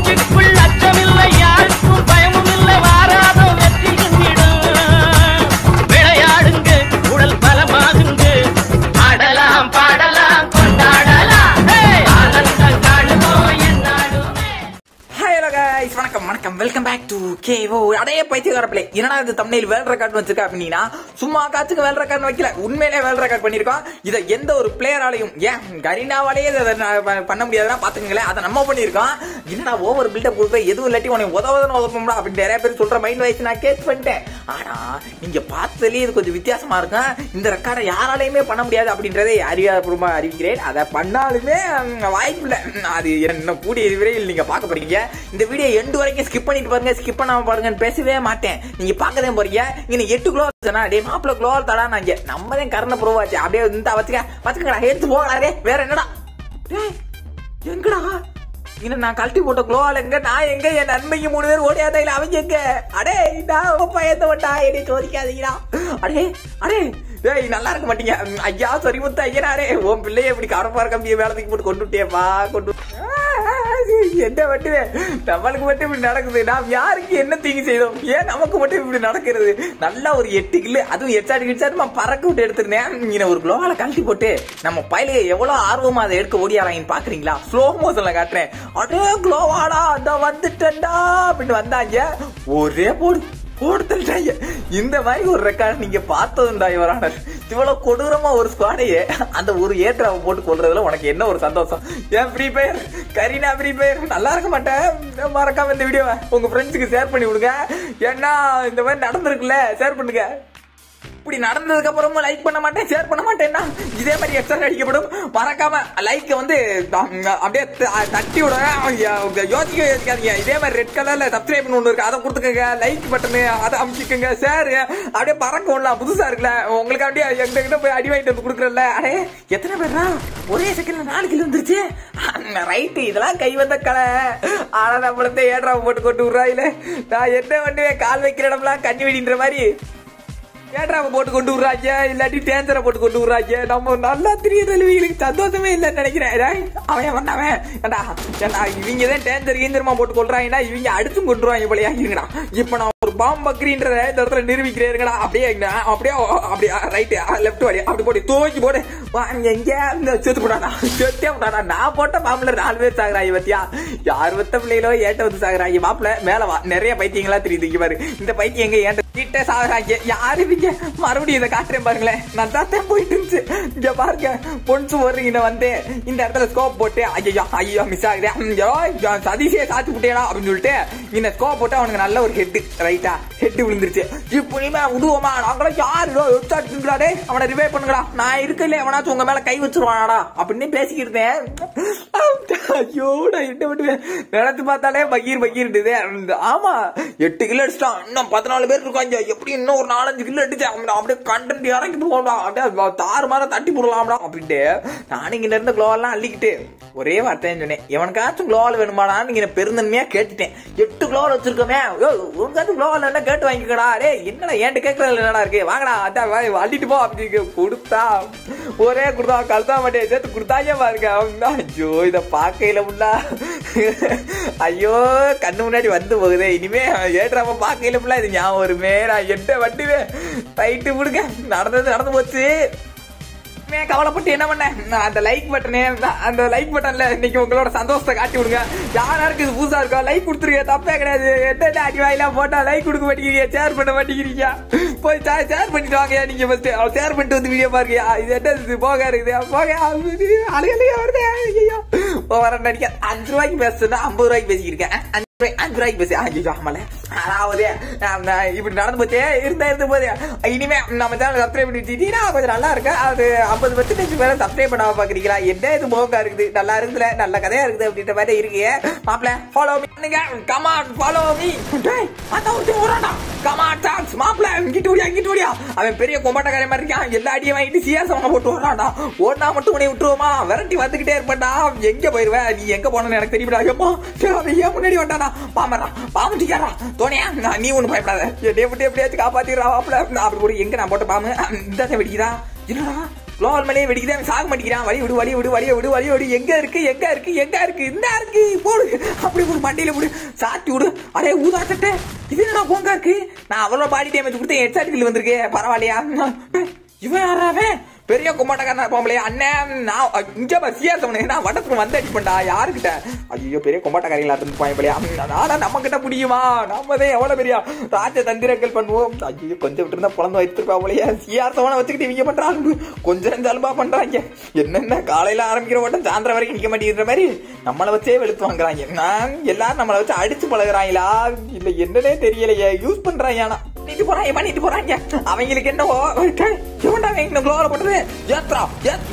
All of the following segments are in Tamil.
நெஞ்சுக்குள் அச்சமில்லை யாருக்கும் பயமும் இல்லை வாராத வெற்றி கண்டிடும் விளையாடுங்க உடல் பலமாகுங்க ஆடலாம் பாடலாம் கொண்டாடலாம் ஹே! ஆனந்தம் காணுவோம் என்னாலுமே ஹாய் ஹலோ கைஸ் வணக்கம் வணக்கம் வெல்கம் பேக் டு கேஓ அடைய பைத்தியக்கார பிளே என்னடா இது தமிழில் வேல் ரெக்கார்ட் வச்சிருக்கா அப்படின்னா சும்மா காத்துக்கு வேல் ரெக்கார்ட் வைக்கல உண்மையிலே வேல் ரெக்கார்ட் பண்ணிருக்கோம் இதை எந்த ஒரு பிளேயராலையும் ஏன் கரீனாவாலேயே இதை நான் ப- பண்ண முடியாதுன்னா பாத்துக்கங்களேன் அதை நம்ம பண்ணிருக்கோம் என்னடா ஓவர் பில்டப் கொடுத்த எதுவும் இல்லாட்டி உனக்கு உதவுதுன்னு உதவும்டா அப்படின்னு நிறைய பேர் சொல்ற மைண்ட் வாய்ஸ் நான் கேஸ் பண்ணிட்டேன் ஆனா நீங்க பார்த்ததுலயே இது கொஞ்சம் வித்தியாசமா இருக்கும் இந்த ரெக்கார்டை யாராலையுமே பண்ண முடியாது அப்படின்றதை அறிவியபூர்வமா அறிவிக்கிறேன் அதை பண்ணாலுமே ம், வாய்ப்பு இல்லை அது என்ன கூடிய விரைவில் நீங்க பார்க்க போறீங்க இந்த வீடியோ எண்டு வரைக்கும் ஸ்கிப் பண்ணிட்டு பாருங்க ஸ்கிப் பண்ணாம பாருங்கன்னு பேசவே மாட்டேன் நீங்க பார்க்கதான் போறீங்க இங்க எட்டு கிலோ வச்சுனா டே மாப்பிள்ள கிலோ தடா நாங்க நம்ம தான் கரண ப்ரூவாச்சு அப்படியே இந்த வச்சுக்க வச்சுக்கடா எடுத்து போகலாரே வேற என்னடா டேய், எங்கடா இங்க நான் கழட்டி போட்ட குளோவால் எங்க நான் எங்க என் நன்மைக்கு மூணு பேர் ஓடியாத இல்ல அவங்க எங்க அடே நான் பயந்த வட்டா என்னை சோதிக்காதீங்களா அடே அடே ஏய் நல்லா இருக்க மாட்டீங்க ம், ஐயா சரி முத்த ஐயனாரே உன் பிள்ளைய இப்படி கரப்பார கம்பியை வேலைக்கு போட்டு கொண்டு விட்டியப்பா கொண்டு ஆ, ஆ, என்ன மட்டுமே நம்மளுக்கு மட்டும் இப்படி நடக்குது நாம் யாருக்கு என்ன தீங்கு செய்தோம் ஏன் நமக்கு மட்டும் இப்படி நடக்கிறது நல்லா ஒரு எட்டு கிலோ அதுவும் எச்சாடி கிச்சாடி நான் பறக்க விட்டு எடுத்திருந்தேன் இங்க ஒரு குளோவால கழட்டி போட்டு நம்ம பயிலுக எவ்வளவு ஆர்வமா அதை எடுக்க ஓடியாராங்கன்னு பாக்குறீங்களா ஸ்லோ மோஷன்ல காட்டுறேன் அடே குளோவாடா அந்த வந்துட்டேன்டா அப்படின்னு வந்தாங்க ஒரே போடு போடுத்துட்டாங்க இந்த மாதிரி ஒரு ரெக்கார்ட் நீங்க பார்த்ததுண்டா இவரான இவ்வளவு கொடூரமா ஒரு ஸ்குவாடையே அந்த ஒரு ஏற்றாவை போட்டு கொள்றதுல உனக்கு என்ன ஒரு சந்தோஷம் ஏன் free fire Kareena free fire நல்லா இருக்க மாட்டேன் மறக்காம இந்த வீடியோவை உங்க ஃப்ரெண்ட்ஸுக்கு ஷேர் பண்ணி விடுங்க ஏன்னா இந்த மாதிரி நடந்திருக்குல்ல ஷேர் பண்ணுங்க இப்படி நடந்ததுக்கு அப்புறமும் லைக் பண்ண மாட்டேன் ஷேர் பண்ண மாட்டேன்னா இதே மாதிரி எக்ஸ்ட்ரா அடிக்கப்படும் மறக்காம லைக் வந்து த- அப்படியே த- தட்டி விடுங்க யோசிக்க யோசிக்காதீங்க இதே மாதிரி ரெட் கலர்ல சப்ஸ்கிரைப் ஒன்று இருக்கு அதை கொடுத்துக்கங்க லைக் பட்டனு அதை அமைச்சிக்கோங்க ஷேர் அப்படியே பறக்க விடலாம் புதுசா இருக்குல்ல உங்களுக்கு அப்படியே எங்க கிட்ட போய் அடி வாங்கிட்டு வந்து கொடுக்குறல அடே எத்தனை பேர்ரா ஒரே செகண்ட்ல நாலு கிலோ வந்துருச்சு ரைட்டு இதெல்லாம் கை வந்த கலை ஆனா நம்மளத்தை ஏட்ரா போட்டு கொண்டு விடுறாயில நான் என்ன பண்ணுவேன் கால் வைக்கிற இடம்லாம் கண்ணி வெடின்ற மாதிரி ஏட்ராவை போட்டு கொண்டு விடுறாங்க இல்லாட்டி டேஞ்சரை போட்டு கொண்டு விடுறாங்க நம்ம நல்லா தெரியுது இவங்களுக்கு சந்தோஷமே இல்லைன்னு நினைக்கிறேன் டேய், அவன் வந்தவன் ஏண்டா ஏண்டா இவங்க தான் டேஞ்சர் கீஞ்சரமா போட்டு கொள்றாங்கன்னா இவங்க அடிச்சும் கொண்டுருவாங்க போலயா இருங்கடா இப்ப நான் ஒரு பாம்பு பக்ரின்றத இந்த இடத்துல நிரூபிக்கிறேன் இருங்கடா அப்படியே இங்க, அப்படியே அப்படியே ரைட்டு லெஃப்ட் வழி அப்படி போட்டு தூக்கி போடு வா, இங்க எங்க இந்த செத்து போடாடா செத்தே போடாடா நான் போட்ட பாம்புல நாலு பேர் சாகுறாங்க பத்தியா யார் வத்த பிள்ளைகளோ ஏட்ட வந்து சாகுறாங்க மாப்பிள்ள மேல வா நிறைய பைத்தியங்களா தெரியுது இங்க பாரு இந்த பைத்தியம் எங்க ஏன்ட்ட கிட்ட சாகுறாங்க யாரு இவங்க மறுபடியும் இதை காட்டுறேன் பாருங்களேன் நான் தான் போயிட்டு இருந்துச்சு இங்க பாருங்க பொன்சு வர்றீங்க வந்து இந்த இடத்துல ஸ்கோப் போட்டு ஐயோ ஐயோ மிஸ் ஆகுது ஐயோ ஐயோ, சதீஷே சாத்து விட்டேடா அப்படின்னு சொல்லிட்டு இந்த ஸ்கோப் போட்டு அவனுக்கு நல்ல ஒரு ஹெட் ரைட்டா ஹெட் விழுந்துருச்சு இப்போ இனிமே விடுவோமா நாங்களும் யாரு எடுத்தாடுங்களா அவனை ரிவே பண்ணுங்களா நான் இருக்கல எவனாச்சும் உங்க மேல கை வச்சிருவானாடா அப்படின்னு பேசிக்கிட்டு இருந்தேன் ஐயோ நான் என்ன பண்ணுவேன் நினைச்சு பார்த்தாலே பகீர் பகீர்டுதே ஆமா எட்டு கிலோ அடிச்சிட்டான் இன்னும் பதினாலு பேர் இருக்காங்க எப்படி இன்னும் ஒரு நாலஞ்சு கிலோ அடிச்சு அவன் அப்படியே கண்டென்ட் இறங்கி போடுவான்டா அப்படியே தாறு மாற தட்டி போடலாம்டா அப்படின்ட்டு நானும் இங்க இருந்த குளோவெல்லாம் அள்ளிக்கிட்டு ஒரே வார்த்தை சொன்னேன் எவனுக்காச்சும் குளோவால் வேணுமாடான்னு நீங்க பெருந்தன்மையா கேட்டுட்டேன் எட்டு குளோவால் வச்சிருக்கோமே உனக்காச்சும் குளோவால் என்ன கேட்டு வாங்கிக்கடா டே என்னடா ஏன்ட்டு கேட்கறதுல என்னடா இருக்கு வாங்கடா அதான் வா, அள்ளிட்டு போ அப்படின்னு கொடுத்தா ஒரே கொடுத்தா கழுத்தா மாட்டேன் சேர்த்து கொடுத்தாங்க பாருங்க அவங்க ஐயோ இத பார்க்கையில முல்லா ஐயோ கண்ணு முன்னாடி வந்து போகுதே இனிமே ஏற்றாம பார்க்கையில முல்லா இது ஞாபகம் வருமே நான் எட்ட வட்டுவேன் ரைட்டு விடுங்க நடந்தது நடந்து போச்சு இனிமே கவலைப்பட்டு என்ன பண்ண நான் அந்த லைக் பட்டனே அந்த லைக் பட்டன்ல இன்னைக்கு உங்களோட சந்தோஷத்தை காட்டி விடுங்க யாராருக்கு இது புதுசா இருக்கோ லைக் கொடுத்துருங்க தப்பே கிடையாது என்ன அடி வாயிலாம் போட்டா லைக் கொடுக்க மாட்டேங்கிறீங்க ஷேர் பண்ண மாட்டேங்கிறீங்க போய் ஷேர் பண்ணிட்டு வாங்க நீங்க ஃபர்ஸ்ட் ஷேர் பண்ணிட்டு வந்து வீடியோ பாருங்க இது என்ன இது போக இருக்குது போக அழுகலையா வருது ஐயோ வரேன் நடிக்க அஞ்சு ரூபாய்க்கு பேசுனா ஐம்பது ரூபாய்க்கு பேசிக்கிருக்கேன் அஞ்சு ரூபாய் அஞ்சு ரூபாய்க்கு பேசி ஐயோ ஆமால அதாவது ஆம், நான் இப்படி நடந்து போச்சே இருந்தா இருந்து போது இனிமே நம்ம சேனல் சப்ஸ்கிரைப் பண்ணி வச்சுட்டீங்கன்னா கொஞ்சம் நல்லா இருக்கு அது ஐம்பது பர்சன்டேஜ் மேல சப்ஸ்கிரைப் பண்ணாம பாக்குறீங்களா என்ன இது போக்கா இருக்குது நல்லா இருக்குதுல நல்ல கதையா இருக்குது அப்படின்ற மாதிரி இருக்கு மாப்பிள ஃபாலோ மீ பண்ணுங்க கமான் ஃபாலோ மீ டேய் அதான் ஒருத்தன் ஓடாடா கமான் டான்ஸ் மாப்பிள இங்கிட்டு ஓடியா இங்கிட்டு ஓடியா அவன் பெரிய கொம்பாட்டக்காரன் மாதிரி இருக்கான் எல்லா அடியும் வாங்கிட்டு சிஆர் சமங்க போட்டு ஓடுறான்டா ஓடினா மட்டும் உன்னை விட்டுருவோமா விரட்டி வந்துகிட்டே இருப்பேன்டா எங்க போயிருவேன் நீ எங்க போனன்னு எனக்கு தெரியுமா எப்போ அவன் ஏன் முன்னாடி வந்தானா பாமரா பாமுட்டிக்காரா தோனியா நான் நீ ஒண்ணு பயப்படாத என்னைய விட்டு எப்படியாச்சும் காப்பாத்திடுறா மாப்பிள நான் அப்படி போய் எங்க நான் போட்ட பாம்பு இந்த வெடிக்குதா என்னடா குளோவால் மேலே வெடிக்குதான் சாக மாட்டேங்கிறான் வழி விடு வழி விடு வழிய விடு வழிய விடு எங்க இருக்கு எங்க இருக்கு எங்க இருக்கு இந்த இருக்கு போடு அப்படி ஒரு மண்டியில விடு சாத்தி விடு அடே ஊதா சட்டை இது என்னடா போங்க இருக்கு நான் அவ்வளவு பாடி டேமேஜ் கொடுத்து ஹெட்ஷாட் கில் வந்திருக்கேன் பரவாயில்லையா இவன் யாராவே பெரிய கும்மாட்டக்காரனா இருப்பாங்களே அண்ணன் நான் இங்க சிஆர் சமனே நான் வட்டத்துக்கு வந்து அடிப்பேன்டா யாருக்கிட்ட ஐயோ பெரிய கும்மாட்டக்காரிகளா இருந்துப்பாங்க போலயா ஆனா நம்ம கிட்ட முடியுமா நம்ம தான் எவ்வளவு பெரிய ராஜ தந்திரங்கள் பண்ணுவோம் ஐயோ கொஞ்சம் விட்டு இருந்தா பிறந்து வைத்திருப்பா போலயே சிஆர் சமனை வச்சுக்கிட்டு இவங்க பண்றாங்க கொஞ்சம் நெஞ்சலும்பா பண்றாங்க என்னென்ன காலையில ஆரம்பிக்கிற ஓட்டம் சாயந்தரம் வரைக்கும் நிக்க மாட்டேங்கிற மாதிரி நம்மளை வச்சே வெளுத்து வாங்குறாங்க நான் எல்லாரும் நம்மளை வச்சு அடிச்சு பழகுறாங்களா இல்ல என்னன்னே தெரியலையே யூஸ் பண்றாங்க ஆனா பண்ணிட்டு போறாங்க பண்ணிட்டு போறாங்க அவங்களுக்கு என்னவோ எவன்டா இந்த குளோல போட்டது ஏத்ரா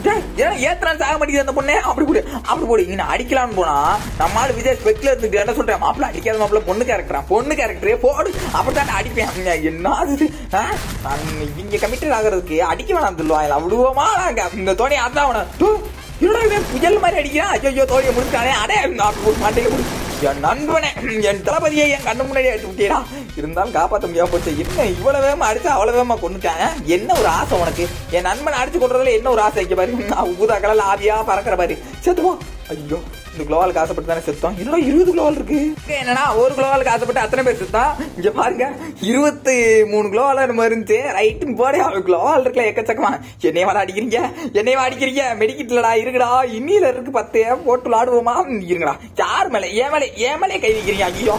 ஏத்ரான் சாக மாட்டேங்குது அந்த பொண்ணே அப்படி போடு அப்படி போடு இங்க அடிக்கலாம்னு போனா நம்மால விஜய் ஸ்பெக்ல இருந்து என்ன சொல்றேன் மாப்பிள்ள அடிக்காத மாப்பிள்ள பொண்ணு கேரக்டரா பொண்ணு கேரக்டரே போடு அப்படித்தான் அடிப்பேன் என்ன அது ஆ? நான் இவங்க கமிட்டட் ஆகிறதுக்கு அடிக்க வேணாம் சொல்லுவாங்க அவ்வளோமா நாங்க இந்த தோணி அதான் அவனை தூ, என்னடா இவன் புயல் மாதிரி அடிக்கிறான் ஐயோ தோழியை முடிச்சானே அடே மண்டையை முடி என் நண்பனே என் தளபதியை என் கண்ணு முன்னாடி எடுத்து விட்டீரா இருந்தாலும் காப்பாற்ற முடியாம போச்சு என்ன இவ்வளவு வேகமா அடிச்சு அவ்வளவு வேகமா கொண்டுட்டாங்க என்ன ஒரு ஆசை உனக்கு என் நண்பனை அடிச்சு கொள்றதுல என்ன ஒரு ஆசை இங்க பாரு ஊதா கலர்ல ஆவியா பறக்கிற பாரு செத்து போ ஐயோ இந்த குளோவாலுக்கு ஆசைப்பட்டு தானே செத்தோம் இன்னும் இருபது குளோவால் இருக்கு என்னன்னா ஒரு குளோவாலுக்கு ஆசைப்பட்டு அத்தனை பேர் செத்தான் இங்க பாருங்க இருபத்தி மூணு குளோவால நம்ம இருந்துச்சு ரைட்டு போடே குளோவால் இருக்குல்ல எக்கச்சக்கமா என்னைய வாடா அடிக்கிறீங்க என்னைய அடிக்கிறீங்க மெடிக்கிட்லடா இருக்குடா இன்னில இருக்கு பத்து போட்டு விளாடுவோமா இருங்கடா யார் மேல ஏன் மேல ஏன் மேலே கை வைக்கிறீங்க ஐயோ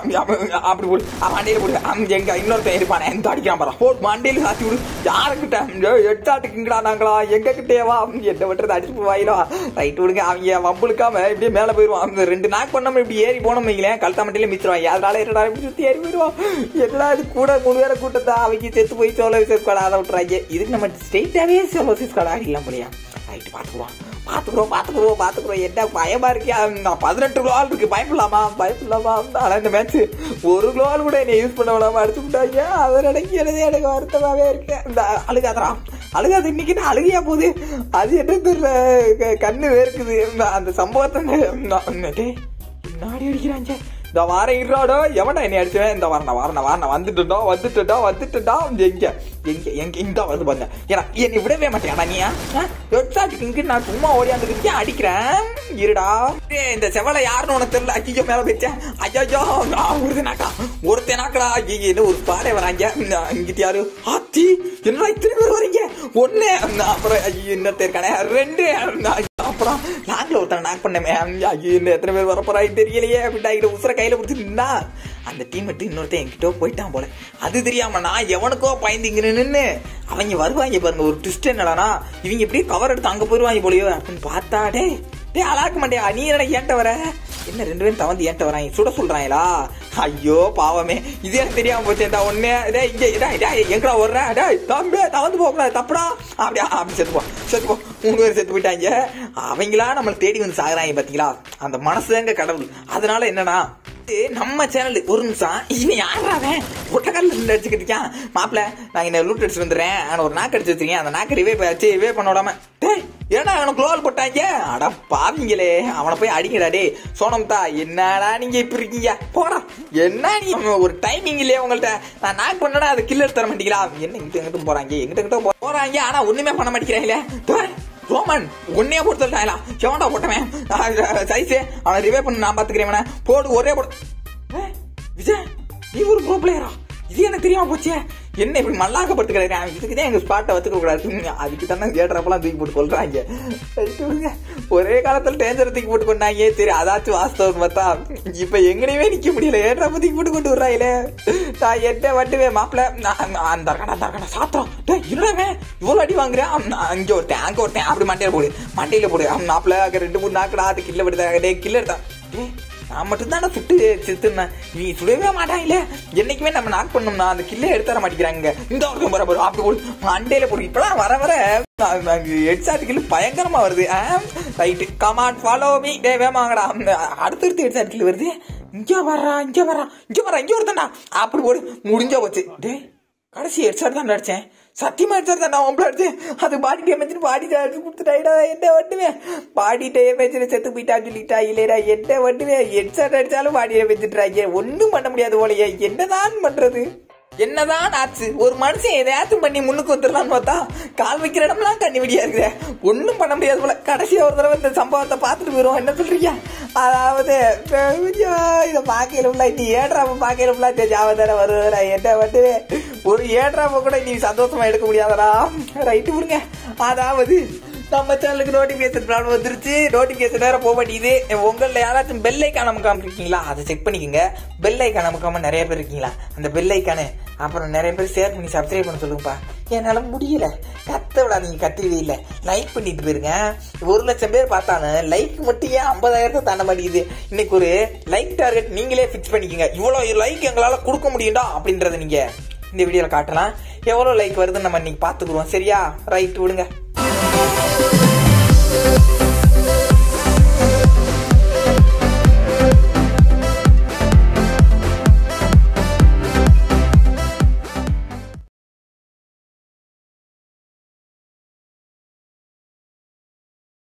அப்படி போடு மண்டையில போடு அங்க எங்க இன்னொருத்தன் இருப்பானே எந்த அடிக்கிறான் பாரு போட்டு மண்டையில சாத்தி விடு யாருக்கிட்ட எட்டாட்டுக்குங்கடா நாங்களா எங்க கிட்டே வா என்ன விட்டுறது அடிச்சு போவாயிலோ ரைட் விடுங்க அவங்க வம்புழுக்காம இப்படியே மேல போயிருவான் அந்த ரெண்டு நாக் பண்ணாம இப்படி ஏறி போனோம் வைங்களேன் கழுத்தா மண்டையில மிச்சிருவாங்க அதனால என்னடா இப்படி சுத்தி ஏறி போயிருவான் என்னடா இது கூட மூணு பேரை கூட்டத்தா அவங்க செத்து போய் சோலோ ஸ்குவாட் ஆட விட்டுறாங்க இதுக்கு நம்ம ஸ்ட்ரெயிட்டாவே சோலோ ஸ்குவாட் ஆடிடலாம் போலியா ரைட் பாத்துக்குவோம் பாத்துக்குறோம் பாத்துக்குறோம் பாத்துக்குறோம் என்ன பயமா இருக்கியா நான் பதினெட்டு குளோவால் இருக்கு பயப்படலாமா பயப்படலாமா ஆனா இந்த மேட்ச் ஒரு குளோவால் கூட என்னை யூஸ் பண்ண விடாம அடிச்சு விட்டாங்க அதை நினைக்க எனக்கு எனக்கு வருத்தமாவே இருக்கு இந்த அழுகாதரா அழுகாது இன்னைக்கு என்ன அழுகையா போகுது அது என்ன தெரியல க- கண்ணு வேர்க்குது இந்த- அந்த சம்பவத்தை நான் டேய், என்னாடி அடிக்கிறாங்க இந்த வாரம் இருறாடோ எவன்டா என்னை அடிச்சவன் இந்த வாரம் நான் வாரம் நான் வாரம் நான் வந்துட்டுடா வந்துட்டுடா வந்துட்டுடா எங்க எங்க எங்க இந்த வந்து பாருங்க ஏன்னா என்னை விடவே மாட்டேன் நீ எட்டாட்டுக்கு இங்க நான் சும்மா ஓடியாந்துக்கிட்டே அடிக்கிறேன் இருடா டேய், இந்த செவலை யாருன்னு உனக்கு தெரியல ஐயோ மேல வச்சேன் ஐயோ ஒருத்தனாக்கா ஒருத்தனாக்கடா ஐயோ என்ன ஒரு பாடை வராங்க இங்கிட்ட யாரு ஆத்தி என்ன இத்தனை பேர் வரீங்க ஒண்ணு அப்புறம் ஐயோ இன்னொருத்தர் இருக்கானே ரெண்டு அப்புறம் நாங்கள ஒருத்தன் நாக் பண்ணமே ஐயோ இன்னும் எத்தனை பேர் வரப்போறாங்க தெரியலையே அப்படின்ட்டு உசுர கையில பிடிச்சி நின்னா அந்த டீம் விட்டு இன்னொருத்தன் என்கிட்ட போயிட்டான் போல அது தெரியாம நான் எவனுக்கோ பயந்துங்க நின்னு அவங்க வருவாங்க பாருங்க ஒரு ட்விஸ்ட் என்னடானா இவங்க எப்படியே கவர் எடுத்து அங்க போயிருவாங்க போலயோ அப்படின்னு பார்த்தா டே டேய் அலாக்க மாட்டியா நீ என்னடா ஏன்ட்ட வர என்ன ரெண்டு பேரும் தவந்து ஏன்ட்ட வராங்க சுட சொல்றாங்களா ஐயோ பாவமே இது எனக்கு தெரியாம போச்சு இந்த ஒண்ணு டேய் இங்க டேய் டேய் எங்கடா வர்ற டேய் தம்பி தவந்து போக கூடாது தப்புடா அப்படியா அப்படி செத்து போ செத்து போ மூணு பேர் செத்து போயிட்டாங்க அவங்களா நம்மளை தேடி வந்து சாகுறாங்க பாத்தீங்களா அந்த மனசுதாங்க கடவுள் அதனால என்னன்னா இது நம்ம சேனல் ஒரு நிமிஷம் இவன் யாரா அவன் ஒட்டக்கால இருந்து அடிச்சுக்கிட்டு இருக்கான் மாப்பிள நான் என்ன லூட் அடிச்சு வந்துடுறேன் ஆனா ஒரு நாக்கு அடிச்சு வச்சிருக்கேன் அந்த நாக்கு ரிவே வச்சு ரிவே பண்ண விடாம டேய் ஏன்னா அவனை குளோவல் போட்டாங்க அட பாவிங்களே அவனை போய் அடிக்கடா டே சோனம்தா என்னடா நீங்க இப்படி இருக்கீங்க போடா என்ன நீ ஒரு டைமிங் இல்லையா உங்கள்ட்ட நான் நாக் பண்ணடா அதை கில்லர் தர மாட்டீங்களா என்ன இங்கிட்ட எங்கிட்டும் போறாங்க எங்கிட்ட கிட்ட போறாங்க ஆனா ஒண்ணுமே பண்ண மாட்டேங்கிறாங்களே டேய், ரோமன் உன்னையே போட்டு சொல்லிட்டாங்களா செவன்டா போட்டவன் சைஸே அவனை ரிவே பண்ண நான் பாத்துக்கிறேன் இவனை. போடு ஒரே போடு ஏய், விஜய் நீ ஒரு ப்ரோ பிளேயரா இது எனக்கு தெரியாம போச்சே என்ன இப்படி மல்லாக்கப்படுத்துக்கிறேன் இதுக்கு தான் எங்க ஸ்பாட்டை வச்சுக்க கூடாது அதுக்கு தானே தேடுறப்பெல்லாம் தூக்கி போட்டு கொள்றாங்க சரி, விடுங்க. ஒரே காலத்துல டேஞ்சர் தூக்கி போட்டு கொண்டாங்க சரி அதாச்சும் வாஸ்தவம் பார்த்தா இப்ப எங்கனையுமே நிக்க முடியல ஏற்றப்ப தூக்கி போட்டு கொண்டு வர்றாங்களே நான் என்ன வட்டுவே மாப்பிள்ள அந்த இருக்கடா அந்த இருக்கடா சாத்திரம் டேய் இல்லவே இவ்வளவு அடி வாங்குறேன் அம், அங்க ஒருத்தன் அங்க ஒருத்தன் அப்படி மண்டையில போடு மண்டையில போடு அவன் மாப்பிள்ள அங்க ரெண்டு மூணு நாக்குடா அது கில்ல விடுதா டே கில்ல எடுத்தான் டேய், நான் மட்டும் தானே சுட்டு செத்துனேன் நீ சுடவே மாட்டாங்களே என்னைக்குமே நம்ம நாக் பண்ணோம்னா அந்த கில்லே எடுத்து தர மாட்டேங்கிறாங்க இந்த ஒருத்தன் வர வரும் அப்படி போடு மண்டையில போடு இப்பதான் வர வர ஹெட்ஷாட் கில் பயங்கரமா வருது ரைட்டு கமான் ஃபாலோ மீ டே வேமாங்கடா அடுத்தடுத்து ஹெட்ஷாட் கில் வருது இங்க வர்றா இங்க வர்றா இங்க வர்றா இங்க ஒருத்தன்டா அப்படி போடு முடிஞ்சா போச்சு டேய் கடைசி ஹெட்ஷாட் தான் அடிச்சேன் சத்தியமா ஹெட்ஷாட் தான் நான் ஒம்பளை அடிச்சேன் அது பாடி டேமேஜ் பாடி டேமேஜ் கொடுத்துட்டாடா என்ன வட்டுவேன் பாடி டேமேஜ் செத்து போயிட்டா சொல்லிட்டா இல்லைடா என்ன வட்டுவேன் ஹெட்ஷாட் அடிச்சாலும் பாடி டேமேஜ்ன்றாங்க ஒன்றும் பண்ண முடியாது போலயே என்னதான் பண்றது என்னதான் ஆச்சு ஒரு மனுஷன் எதையாச்சும் பண்ணி முன்னுக்கு வந்துடலாம்னு பார்த்தா கால் வைக்கிற இடம்லாம் கண்ணிவடியா இருக்குது ஒன்றும் பண்ண முடியாது போல கடைசியா ஒரு தடவை இந்த சம்பவத்தை பார்த்துட்டு போயிடும் என்ன சொல்றீங்க அதாவது ஐயோ, இதை பார்க்கல உள்ள நீ ஏட்ராம பார்க்கல உள்ள ஜாவதார வருவதா என்ன வந்து ஒரு ஏட்ராம கூட நீ சந்தோஷமா எடுக்க முடியாதடா ரைட்டு விடுங்க அதாவது நம்ம சேனலுக்கு நோட்டிபிகேஷன் ப்ராப்ளம் வந்துருச்சு நோட்டிபிகேஷன் வேற போக மாட்டேங்குது உங்களில் யாராச்சும் பெல் ஐக்கான் நமக்காம இருக்கீங்களா அதை செக் பண்ணிக்கோங்க பெல் ஐக்கான் நமக்காம நிறைய பேர் இருக்கீங்களா அந்த பெல் ஐக்கானு அப்புறம் நிறைய பேர் ஷேர் பண்ணி சப்ஸ்கிரைப் பண்ண சொல்லுங்கப்பா என்னால முடியல கத்த விடா நீங்க கத்துவே இல்லை லைக் பண்ணிட்டு போயிருங்க ஒரு லட்சம் பேர் பார்த்தாலும் லைக் மட்டும் ஏன் ஐம்பதாயிரத்தை தாண்ட மாட்டேங்குது இன்னைக்கு ஒரு லைக் டார்கெட் நீங்களே ஃபிக்ஸ் பண்ணிக்கோங்க இவ்வளோ லைக் எங்களால கொடுக்க முடியும்டா அப்படின்றத நீங்க இந்த வீடியோல காட்டலாம் எவ்வளோ லைக் வருதுன்னு நம்ம இன்னைக்கு பார்த்துக்குறோம் சரியா ரைட் விடுங்க